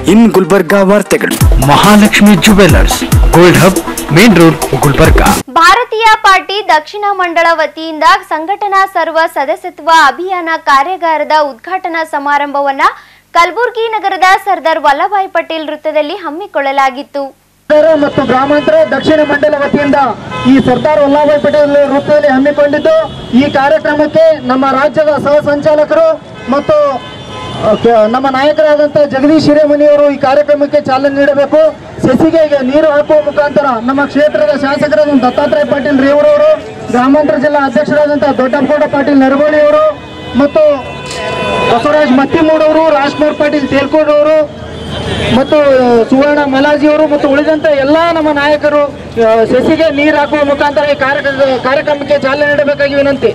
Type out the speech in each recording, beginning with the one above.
ಇನ್ ಗುಲ್ಬರ್ಗಾ ವಾರ್ತೆಗಳು Mahalakshmi jewellers gold hub main road Gulbarga Bharatiya party ದಕ್ಷಿಣ ಮಂಡಳ ವತಿಯಿಂದ ಸಂಘಟನಾ ಸರ್ವ ಸದಸ್ಯತ್ವ ಅಭಿಯಾನ ಕಾರ್ಯಾಗಾರದ ಉದ್ಘಾಟನಾ ಸಮಾರಂಭವನ್ನ ಕಲಬುರಗಿ ನಗರದ ಸರ್ದಾರ್ ವಲ್ಲಭಾಯ್ ಪಟೇಲ್ ವೃತ್ತದಲ್ಲಿ ಹಮ್ಮಿಕೊಳ್ಳಲಾಗಿತ್ತು ಉತ್ತರ ಮತ್ತು ಗ್ರಾಮಾಂತರ ದಕ್ಷಿಣ ಮಂಡಲ ವತಿಯಿಂದ ಈ ಸರ್ದಾರ್ ವಲ್ಲಭಾಯ್ ಪಟೇಲ್ ವೃತ್ತದಲ್ಲಿ ಹಮ್ಮಿಕೊಂಡಿದ್ದು ಈ ಕಾರ್ಯಕ್ರಮಕ್ಕೆ ನಮ್ಮ ರಾಜ್ಯದ ಸಹ ಸಂಚಾಲಕರು ಮತ್ತು ಅ, ಕೆ- ನಮ್ಮ ನಾಯಕರಾದಂಥ ಜಗದೀಶ್ ಹಿರೇಮನಿಯವರು ಈ ಕಾರ್ಯಕ್ರಮಕ್ಕೆ ಚಾಲನೆ ನೀಡಬೇಕು ಸಸಿಗೆ ಈಗ ನೀರು ಹಾಕುವ ಮುಖಾಂತರ ನಮ್ಮ ಕ್ಷೇತ್ರದ ಶಾಸಕರಾದ ದತ್ತಾತ್ರೇಯ ಪಾಟೀಲ್ ರೇವರವರು ಗ್ರಾಮಾಂತರ ಜಿಲ್ಲಾ ಅಧ್ಯಕ್ಷರಾದಂಥ ದೊಡ್ಡಪ್ಪಗೌಡ ಪಾಟೀಲ್ ನರಗೋಳಿ ಅವರು ಮತ್ತು ಬಸವರಾಜ್ ಮತ್ತಿಮೂಡವರು ರಾಜ್ಕುಮಾರ್ ಪಾಟೀಲ್ ತೇಲ್ಕೋಡ್ ಅವರು ಮತ್ತು ಸುವರ್ಣ ಮಲಾಜಿ ಅವರು ಮತ್ತು ಉಳಿದಂತ ಎಲ್ಲಾ ನಮ್ಮ ನಾಯಕರು ಆ, ಸಸಿಗೆ ನೀರು ಹಾಕುವ ಮುಖಾಂತರ ಈ ಕಾರ್ಯಕ್ರಮ ಕಾರ್ಯಕ್ರಮಕ್ಕೆ ಚಾಲನೆ ನೀಡಬೇಕಾಗಿ ವಿನಂತಿ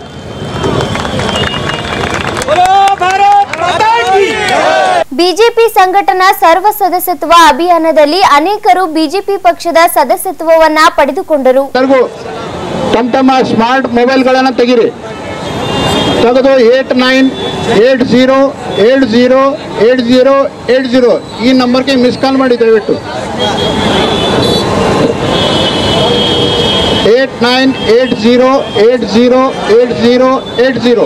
ಬಿಜೆಪಿ ಸಂಘಟನಾ ಸರ್ವ ಸದಸ್ಯತ್ವ ಅಭಿಯಾನದಲ್ಲಿ ಅನೇಕರು ಬಿಜೆಪಿ ಪಕ್ಷದ ಸದಸ್ಯತ್ವವನ್ನ ಪಡೆದುಕೊಂಡರು ಎಲ್ಲರಿಗೂ ತಮ್ಮ ತಮ್ಮ ಸ್ಮಾರ್ಟ್ ಮೊಬೈಲ್ಗಳನ್ನು ತೆಗಿರಿ ತೆಗೆದು eight nine eight zero eight zero eight zero eight zero ಈ ನಂಬರ್ಗೆ ಮಿಸ್ ಕಾಲ್ ಮಾಡಿ ದಯವಿಟ್ಟು eight nine eight zero eight zero eight zero eight zero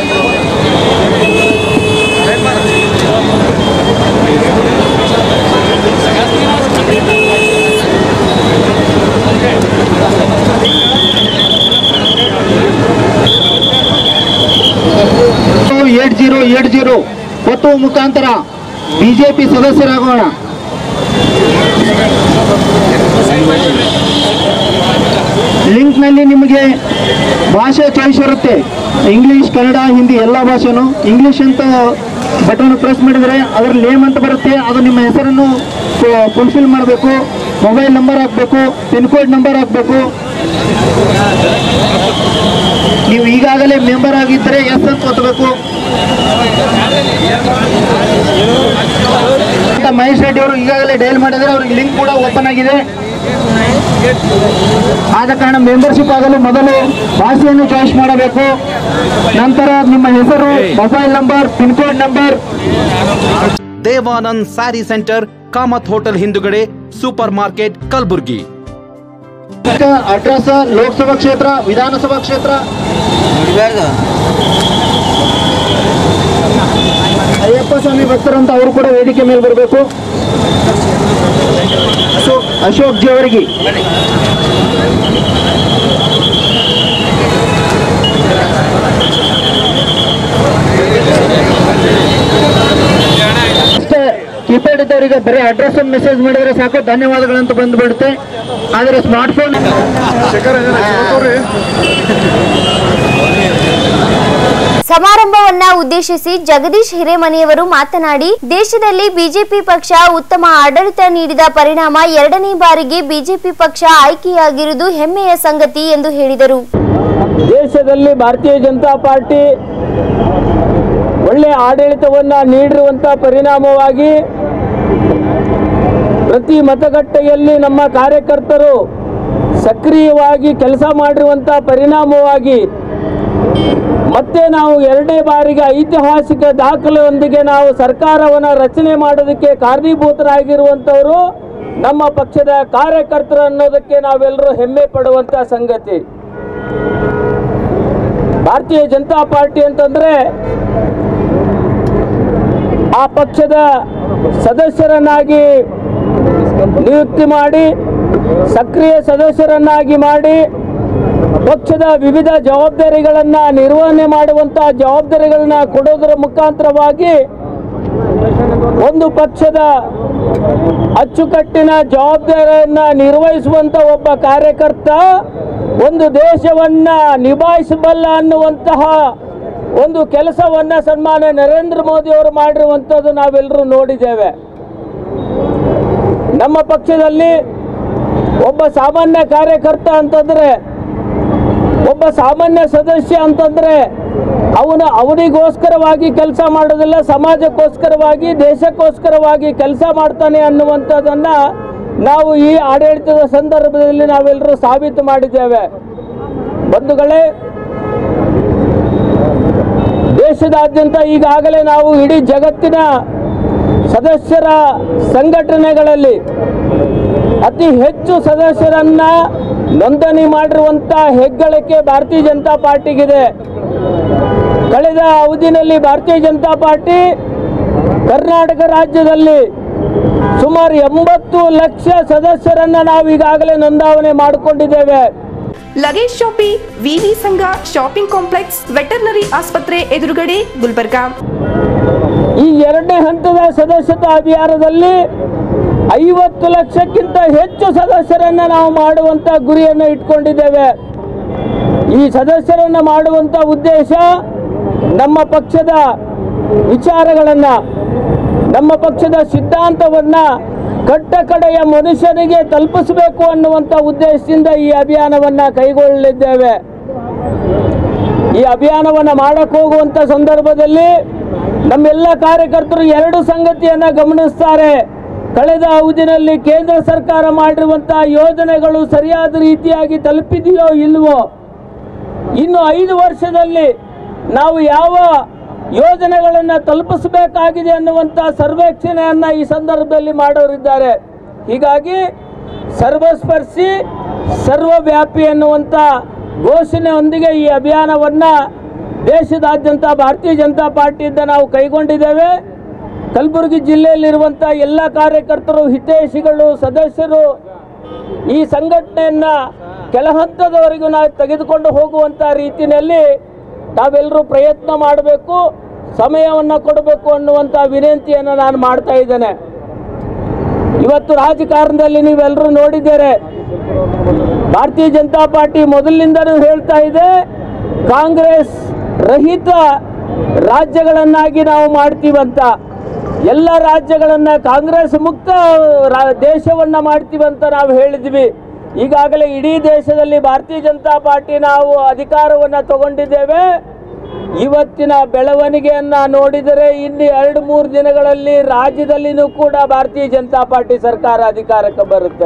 eight zero eight zero ಒತ್ತುವ ಮುಖಾಂತರ ಬಿಜೆಪಿ ಸದಸ್ಯರಾಗೋಣ ಲಿಂಕ್ನಲ್ಲಿ ನಿಮಗೆ ಭಾಷೆ ಚಾಯ್ಸ್ ಇರುತ್ತೆ ಇಂಗ್ಲಿಷ್ ಕನ್ನಡ ಹಿಂದಿ ಎಲ್ಲ ಭಾಷೆನೂ ಇಂಗ್ಲಿಷ್ ಅಂತ ಬಟನ್ ಪ್ರೆಸ್ ಮಾಡಿದರೆ ಅದರ ನೇಮ್ ಅಂತ ಬರುತ್ತೆ ಅದು ನಿಮ್ಮ ಹೆಸರನ್ನು ಫುಲ್ಫಿಲ್ ಮಾಡಬೇಕು ಮೊಬೈಲ್ ನಂಬರ್ ಹಾಕಬೇಕು ಪಿನ್ ಕೋಡ್ ನಂಬರ್ ಹಾಕಬೇಕು ನೀವು ಈಗಾಗಲೇ ಮೆಂಬರ್ ಆಗಿದ್ದರೆ ಎಸ್ ಅಂತ ಒತ್ತಬೇಕು ಅಂತ ಮಹೇಶ್ ರೆಡ್ಡಿ ಅವರು ಈಗಾಗಲೇ ಡೈಲ್ ಮಾಡಿದರೆ ಅವ್ರಿಗೆ ಲಿಂಕ್ ಕೂಡ ಓಪನ್ ಆಗಿದೆ ಆದ ಕಾರಣ ಮೆಂಬರ್ಶಿಪ್ ಆಗಲು ಮೊದಲು ಭಾಷೆಯನ್ನು ಚಾಯ್ಸ್ ಮಾಡಬೇಕು ನಂತರ ನಿಮ್ಮ ಹೆಸರು mobile number pin code number Devanand sari centre Kamath hotel ಹಿಂದುಗಡೆ super market Kalaburgi address Lok Sabha ಕ್ಷೇತ್ರ ವಿಧಾನಸಭಾ ಕ್ಷೇತ್ರ ಅಯ್ಯಪ್ಪ ಸ್ವಾಮಿ ಭಕ್ತರು ಅಂತ ಅವರು ಕೂಡ ವೇದಿಕೆ ಮೇಲೆ ಬರಬೇಕು ಅಶೋಕ್ ಅಶೋಕ್ ಜಿ ಅವರಿಗೆ ಅಷ್ಟೇ ಕೀಪ್ಯಾಡ್ ಇದ್ದವರಿಗೆ ಬರೀ ಅಡ್ರೆಸ್ ಮೆಸೇಜ್ ಮಾಡಿದ್ರೆ ಸಾಕು ಧನ್ಯವಾದಗಳಂತ ಬಂದ್ಬಿಡುತ್ತೆ ಆದರೆ ಸ್ಮಾರ್ಟ್ಫೋನ್ ಸಮಾರಂಭವನ್ನ ಉದ್ದೇಶಿಸಿ ಜಗದೀಶ್ ಹಿರೇಮನಿಯವರು ಮಾತನಾಡಿ ದೇಶದಲ್ಲಿ ಬಿಜೆಪಿ ಪಕ್ಷ ಉತ್ತಮ ಆಡಳಿತ ನೀಡಿದ ಪರಿಣಾಮ ಎರಡನೇ ಬಾರಿಗೆ ಬಿಜೆಪಿ ಪಕ್ಷ ಆಯ್ಕೆಯಾಗಿರುವುದು ಹೆಮ್ಮೆಯ ಸಂಗತಿ ಎಂದು ಹೇಳಿದರು ದೇಶದಲ್ಲಿ ಭಾರತೀಯ ಜನತಾ ಪಾರ್ಟಿ ಒಳ್ಳೆಯ ಆಡಳಿತವನ್ನು ನೀಡಿರುವಂಥ ಪರಿಣಾಮವಾಗಿ ಪ್ರತಿ ಮತಗಟ್ಟೆಯಲ್ಲಿ ನಮ್ಮ ಕಾರ್ಯಕರ್ತರು ಸಕ್ರಿಯವಾಗಿ ಕೆಲಸ ಮಾಡಿರುವಂಥ ಪರಿಣಾಮವಾಗಿ ಮತ್ತೆ ನಾವು ಎರಡನೇ ಬಾರಿಗೆ ಐತಿಹಾಸಿಕ ದಾಖಲೆಯೊಂದಿಗೆ ನಾವು ಸರ್ಕಾರವನ್ನು ರಚನೆ ಮಾಡೋದಕ್ಕೆ ಕಾರಣೀಭೂತರಾಗಿರುವಂಥವರು ನಮ್ಮ ಪಕ್ಷದ ಕಾರ್ಯಕರ್ತರು ಅನ್ನೋದಕ್ಕೆ ನಾವೆಲ್ಲರೂ ಹೆಮ್ಮೆ ಪಡುವಂಥ ಸಂಗತಿ ಭಾರತೀಯ ಜನತಾ ಪಾರ್ಟಿ ಅಂತಂದ್ರೆ ಆ ಪಕ್ಷದ ಸದಸ್ಯರನ್ನಾಗಿ ನಿಯುಕ್ತಿ ಮಾಡಿ ಸಕ್ರಿಯ ಸದಸ್ಯರನ್ನಾಗಿ ಮಾಡಿ ಪಕ್ಷದ ವಿವಿಧ ಜವಾಬ್ದಾರಿಗಳನ್ನು ನಿರ್ವಹಣೆ ಮಾಡುವಂಥ ಜವಾಬ್ದಾರಿಗಳನ್ನ ಕೊಡೋದರ ಮುಖಾಂತರವಾಗಿ ಒಂದು ಪಕ್ಷದ ಅಚ್ಚುಕಟ್ಟಿನ ಜವಾಬ್ದಾರಿಯನ್ನ ನಿರ್ವಹಿಸುವಂತ ಒಬ್ಬ ಕಾರ್ಯಕರ್ತ ಒಂದು ದೇಶವನ್ನ ನಿಭಾಯಿಸಬಲ್ಲ ಅನ್ನುವಂತಹ ಒಂದು ಕೆಲಸವನ್ನ ಸನ್ಮಾನ್ಯ ನರೇಂದ್ರ ಮೋದಿ ಅವರು ಮಾಡಿರುವಂಥದ್ದು ನಾವೆಲ್ಲರೂ ನೋಡಿದ್ದೇವೆ ನಮ್ಮ ಪಕ್ಷದಲ್ಲಿ ಒಬ್ಬ ಸಾಮಾನ್ಯ ಕಾರ್ಯಕರ್ತ ಅಂತಂದ್ರೆ ಒಬ್ಬ ಸಾಮಾನ್ಯ ಸದಸ್ಯ ಅಂತಂದ್ರೆ ಅವನು ಅವನಿಗೋಸ್ಕರವಾಗಿ ಕೆಲಸ ಮಾಡೋದಿಲ್ಲ ಸಮಾಜಕ್ಕೋಸ್ಕರವಾಗಿ ದೇಶಕ್ಕೋಸ್ಕರವಾಗಿ ಕೆಲಸ ಮಾಡ್ತಾನೆ ಅನ್ನುವಂಥದ್ದನ್ನ ನಾವು ಈ ಆಡಳಿತದ ಸಂದರ್ಭದಲ್ಲಿ ನಾವೆಲ್ಲರೂ ಸಾಬೀತು ಮಾಡಿದ್ದೇವೆ ಬಂಧುಗಳೇ ದೇಶದಾದ್ಯಂತ ಈಗಾಗಲೇ ನಾವು ಇಡೀ ಜಗತ್ತಿನ ಸದಸ್ಯರ ಸಂಘಟನೆಗಳಲ್ಲಿ ಅತಿ ಹೆಚ್ಚು ಸದಸ್ಯರನ್ನ ನೋಂದಣಿ ಮಾಡಿರುವಂತ ಹೆಗ್ಗಳಿಕೆ ಭಾರತೀಯ ಜನತಾ ಪಾರ್ಟಿಗಿದೆ ಕಳೆದ ಅವಧಿನಲ್ಲಿ ಭಾರತೀಯ ಜನತಾ ಪಾರ್ಟಿ ಕರ್ನಾಟಕ ರಾಜ್ಯದಲ್ಲಿ ಸುಮಾರು ಎಂಬತ್ತು ಲಕ್ಷ ಸದಸ್ಯರನ್ನ ನಾವು ಈಗಾಗಲೇ ನೋಂದಾವಣೆ ಮಾಡಿಕೊಂಡಿದ್ದೇವೆ ಲಗೇಜ್ ಶಾಪಿ ವಿವಿ ಸಂಘ ಶಾಪಿಂಗ್ ಕಾಂಪ್ಲೆಕ್ಸ್ ವೆಟರ್ನರಿ ಆಸ್ಪತ್ರೆ ಎದುರುಗಡೆ ಗುಲ್ಬರ್ಗಾ ಈ ಎರಡನೇ ಹಂತದ ಸದಸ್ಯತಾ ಅಭಿಯಾನದಲ್ಲಿ ಐವತ್ತು ಲಕ್ಷಕ್ಕಿಂತ ಹೆಚ್ಚು ಸದಸ್ಯರನ್ನ ನಾವು ಮಾಡುವಂತ ಗುರಿಯನ್ನು ಇಟ್ಕೊಂಡಿದ್ದೇವೆ ಈ ಸದಸ್ಯರನ್ನ ಮಾಡುವಂತ ಉದ್ದೇಶ ನಮ್ಮ ಪಕ್ಷದ ವಿಚಾರಗಳನ್ನ ನಮ್ಮ ಪಕ್ಷದ ಸಿದ್ಧಾಂತವನ್ನ ಕಟ್ಟ ಕಡೆಯ ಮನುಷ್ಯನಿಗೆ ತಲುಪಿಸಬೇಕು ಅನ್ನುವಂಥ ಉದ್ದೇಶದಿಂದ ಈ ಅಭಿಯಾನವನ್ನ ಕೈಗೊಳ್ಳಲಿದ್ದೇವೆ ಈ ಅಭಿಯಾನವನ್ನ ಮಾಡಕ್ ಹೋಗುವಂತ ಸಂದರ್ಭದಲ್ಲಿ ನಮ್ಮೆಲ್ಲ ಕಾರ್ಯಕರ್ತರು ಎರಡು ಸಂಗತಿಯನ್ನ ಗಮನಿಸ್ತಾರೆ ಕಳೆದ ಅವಧಿನಲ್ಲಿ ಕೇಂದ್ರ ಸರ್ಕಾರ ಮಾಡಿರುವಂತಹ ಯೋಜನೆಗಳು ಸರಿಯಾದ ರೀತಿಯಾಗಿ ತಲುಪಿದೆಯೋ ಇಲ್ವೋ ಇನ್ನು ಐದು ವರ್ಷದಲ್ಲಿ ನಾವು ಯಾವ ಯೋಜನೆಗಳನ್ನು ತಲುಪಿಸಬೇಕಾಗಿದೆ ಅನ್ನುವಂಥ ಸರ್ವೇಕ್ಷಣೆಯನ್ನ ಈ ಸಂದರ್ಭದಲ್ಲಿ ಮಾಡೋರಿದ್ದಾರೆ ಹೀಗಾಗಿ ಸರ್ವಸ್ಪರ್ಶಿ ಸರ್ವವ್ಯಾಪಿ ಅನ್ನುವಂಥ ಘೋಷಣೆಯೊಂದಿಗೆ ಈ ಅಭಿಯಾನವನ್ನ ದೇಶದಾದ್ಯಂತ ಭಾರತೀಯ ಜನತಾ ಪಾರ್ಟಿಯಿಂದ ನಾವು ಕೈಗೊಂಡಿದ್ದೇವೆ ಕಲಬುರಗಿ ಜಿಲ್ಲೆಯಲ್ಲಿರುವಂಥ ಎಲ್ಲ ಕಾರ್ಯಕರ್ತರು ಹಿತೈಷಿಗಳು ಸದಸ್ಯರು ಈ ಸಂಘಟನೆಯನ್ನ ಕೆಳ ಹಂತದವರೆಗೂ ನಾವು ತೆಗೆದುಕೊಂಡು ಹೋಗುವಂತ ರೀತಿಯಲ್ಲಿ ತಾವೆಲ್ಲರೂ ಪ್ರಯತ್ನ ಮಾಡಬೇಕು ಸಮಯವನ್ನು ಕೊಡಬೇಕು ಅನ್ನುವಂಥ ವಿನಂತಿಯನ್ನು ನಾನು ಮಾಡ್ತಾ ಇದ್ದೇನೆ ಇವತ್ತು ರಾಜಕಾರಣದಲ್ಲಿ ನೀವೆಲ್ಲರೂ ನೋಡಿದ್ದೀರಿ ಭಾರತೀಯ ಜನತಾ ಪಾರ್ಟಿ ಮೊದಲಿನಿಂದಲೂ ಹೇಳ್ತಾ ಇದೆ ಕಾಂಗ್ರೆಸ್ ರಹಿತ ರಾಜ್ಯಗಳನ್ನಾಗಿ ನಾವು ಮಾಡ್ತೀವಂತ ಎಲ್ಲ ರಾಜ್ಯಗಳನ್ನ ಕಾಂಗ್ರೆಸ್ ಮುಕ್ತ ರಾ- ದೇಶವನ್ನ ಮಾಡ್ತೀವಂತ ನಾವು ಹೇಳಿದ್ವಿ ಈಗಾಗಲೇ ಇಡೀ ದೇಶದಲ್ಲಿ ಭಾರತೀಯ ಜನತಾ ಪಾರ್ಟಿ ನಾವು ಅಧಿಕಾರವನ್ನ ತಗೊಂಡಿದ್ದೇವೆ ಇವತ್ತಿನ ಬೆಳವಣಿಗೆಯನ್ನ ನೋಡಿದರೆ ಇನ್ನು ಎರಡು ಮೂರು ದಿನಗಳಲ್ಲಿ ರಾಜ್ಯದಲ್ಲಿನೂ ಕೂಡ ಭಾರತೀಯ ಜನತಾ ಪಾರ್ಟಿ ಸರ್ಕಾರ ಅಧಿಕಾರಕ್ಕೆ ಬರುತ್ತೆ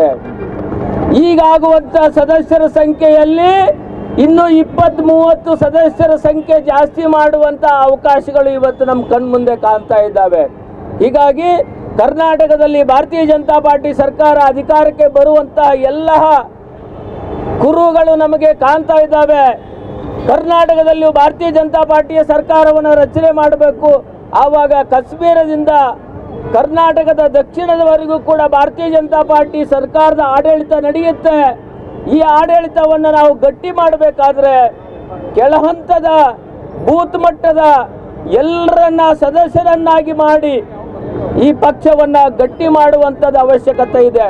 ಈಗಾಗುವಂತ ಸದಸ್ಯರ ಸಂಖ್ಯೆಯಲ್ಲಿ ಇನ್ನು ಇಪ್ಪತ್ತ್ ಮೂವತ್ತು ಸದಸ್ಯರ ಸಂಖ್ಯೆ ಜಾಸ್ತಿ ಮಾಡುವಂತ ಅವಕಾಶಗಳು ಇವತ್ತು ನಮ್ಮ ಕಣ್ಮುಂದೆ ಕಾಣ್ತಾ ಇದ್ದಾವೆ ಹೀಗಾಗಿ ಕರ್ನಾಟಕದಲ್ಲಿ ಭಾರತೀಯ ಜನತಾ ಪಾರ್ಟಿ ಸರ್ಕಾರ ಅಧಿಕಾರಕ್ಕೆ ಬರುವಂತಹ ಎಲ್ಲ ಕುರುಗಳು ನಮಗೆ ಕಾಣ್ತಾ ಇದ್ದಾವೆ ಕರ್ನಾಟಕದಲ್ಲಿಯೂ ಭಾರತೀಯ ಜನತಾ ಪಾರ್ಟಿಯ ಸರ್ಕಾರವನ್ನು ರಚನೆ ಮಾಡಬೇಕು ಆವಾಗ ಕಾಶ್ಮೀರದಿಂದ ಕರ್ನಾಟಕದ ದಕ್ಷಿಣದವರೆಗೂ ಕೂಡ ಭಾರತೀಯ ಜನತಾ ಪಾರ್ಟಿ ಸರ್ಕಾರದ ಆಡಳಿತ ನಡೆಯುತ್ತೆ ಈ ಆಡಳಿತವನ್ನು ನಾವು ಗಟ್ಟಿ ಮಾಡಬೇಕಾದ್ರೆ ಕೆಳಹಂತದ ಬೂತ್ ಮಟ್ಟದ ಎಲ್ಲರನ್ನ ಸದಸ್ಯರನ್ನಾಗಿ ಮಾಡಿ ಈ ಪಕ್ಷವನ್ನ ಗಟ್ಟಿ ಮಾಡುವಂಥದ್ದು ಅವಶ್ಯಕತೆ ಇದೆ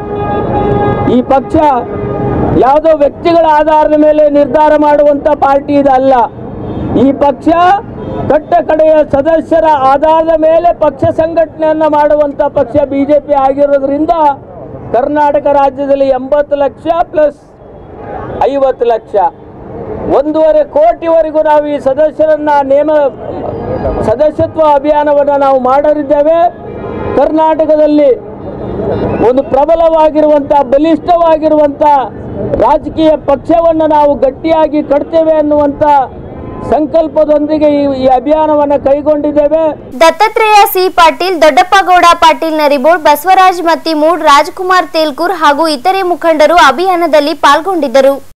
ಈ ಪಕ್ಷ ಯಾವುದೋ ವ್ಯಕ್ತಿಗಳ ಆಧಾರದ ಮೇಲೆ ನಿರ್ಧಾರ ಮಾಡುವಂತ ಪಾರ್ಟಿ ಇದಲ್ಲ ಈ ಪಕ್ಷ ಕಟ್ಟ ಕಡೆಯ ಸದಸ್ಯರ ಆಧಾರದ ಮೇಲೆ ಪಕ್ಷ ಸಂಘಟನೆಯನ್ನ ಮಾಡುವಂತ ಪಕ್ಷ ಬಿಜೆಪಿ ಆಗಿರೋದ್ರಿಂದ ಕರ್ನಾಟಕ ರಾಜ್ಯದಲ್ಲಿ ಎಂಬತ್ತು ಲಕ್ಷ ಪ್ಲಸ್ ಐವತ್ತು ಲಕ್ಷ ಒಂದೂವರೆ ಕೋಟಿವರೆಗೂ ನಾವು ಈ ಸದಸ್ಯರನ್ನ ನೇಮ ಸದಸ್ಯತ್ವ ಅಭಿಯಾನವನ್ನು ನಾವು ಮಾಡಲಿದ್ದೇವೆ ಕರ್ನಾಟಕದಲ್ಲಿ ಒಂದು ಪ್ರಬಲವಾಗಿರುವಂತ ಬಲಿಷ್ಠವಾಗಿರುವಂತ ರಾಜಕೀಯ ಪಕ್ಷವನ್ನು ನಾವು ಗಟ್ಟಿಯಾಗಿ ಕಟ್ತೇವೆ ಅನ್ನುವಂತ ಸಂಕಲ್ಪದೊಂದಿಗೆ ಈ ಈ ಅಭಿಯಾನವನ್ನು ಕೈಗೊಂಡಿದ್ದೇವೆ ದತ್ತಾತ್ರೇಯ ಸಿ ಪಾಟೀಲ್ ದೊಡ್ಡಪ್ಪಗೌಡ ಪಾಟೀಲ್ ನರಿಬೋಳ್ ಬಸವರಾಜ್ ಮತ್ತಿಮೂಡ್ ರಾಜ್ಕುಮಾರ್ ತೇಲ್ಕೂರ್ ಹಾಗೂ ಇತರೆ ಮುಖಂಡರು ಅಭಿಯಾನದಲ್ಲಿ ಪಾಲ್ಗೊಂಡಿದ್ದರು